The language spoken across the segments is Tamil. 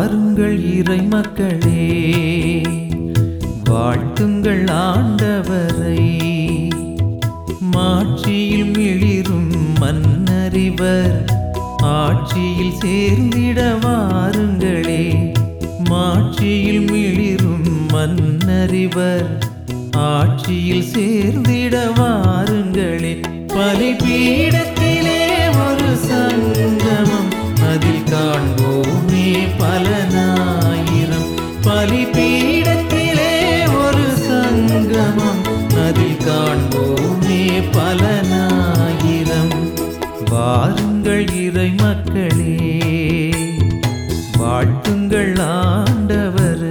வாருங்கள் இறை மக்களே வாழ்த்துங்கள் ஆண்டவரை மாட்சியில் மிளிரும் மன்னறிவர் ஆட்சியில் சேர்ந்திட வாருங்களே மாட்சியில் மிளிரும் மன்னறிவர் ஆட்சியில் சேர்ந்திட வாருங்களே பலிபீடத்திலே ஒரு சங்கமம் அதில் காண்போமே பலனாயிரம் பலிபீடத்திலே ஒரு சங்கமம் அதில் காண்போமே பலனாயிரம் வாருங்கள் இறை மக்களே வாழ்த்துங்கள் ஆண்டவரை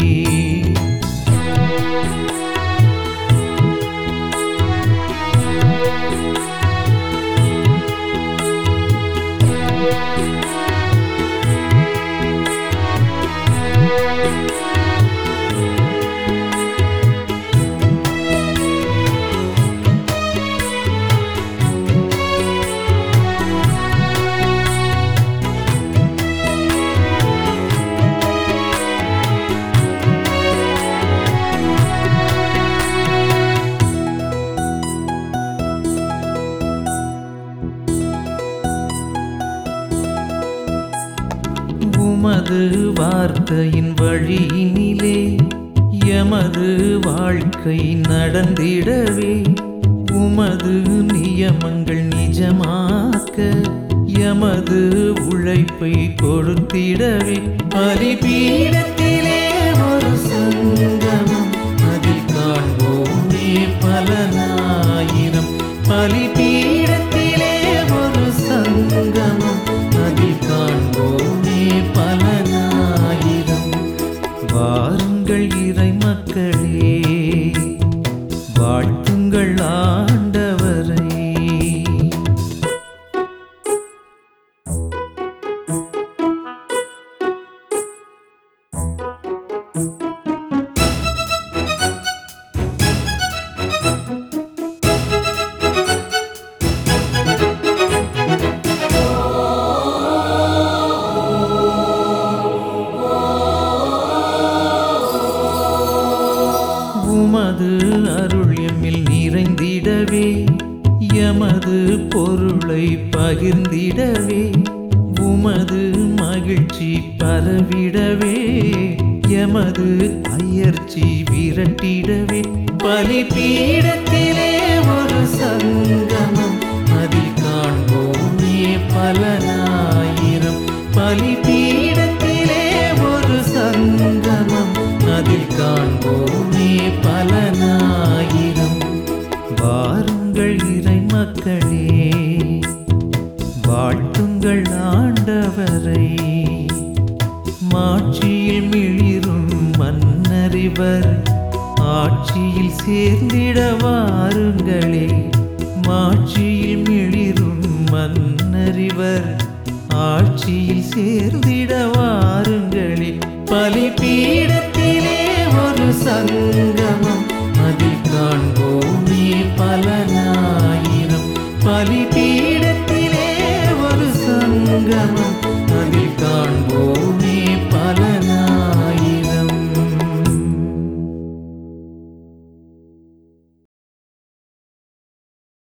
உமது வார்த்தையின் வழியினிலே எமது வாழ்க்கை நடந்திடவே உமது நியமங்கள் நிஜமாக்க எமது உழைப்பை கொடுத்திடவே பலிபீடத்திலே ஒரு சங்கமம் அதில் காண்போமே பலனாயிரம் பலிபீடத்திலே ஒரு சங்கமம் அதில் காண்போமே பலனாயிரம் வாருங்கள் இறை மக்களே வாழ்த்துங்கள் ஆண்டவரை உமது அருள் எம்மில் நிறைந்திடவே எமது பொருளை பகிர்ந்திடவே உமது மகிழ்ச்சி பரவிடவே எமது அயர்ச்சி விரட்டிடவே பலிபீடத்திலே ஒரு சங்கமம் அதில் காண்போமே பலனாயிரம் பலிபீடத்திலே ஒரு சங்கமம் அதில் காண்போமே பலனாயிரம் வாருங்கள் இறை மக்களே வாழ்த்துங்கள் ஆண்டவரை மாட்சியில் மிளிரும் மன்னறிவர் ஆட்சியில் சேர்ந்திட வாருங்களே மாட்சியில் மிளிரும் மன்னறிவர் ஆட்சியில் சேர்ந்திட வாருங்களே பலிபீடத்திலே ஒரு சங்க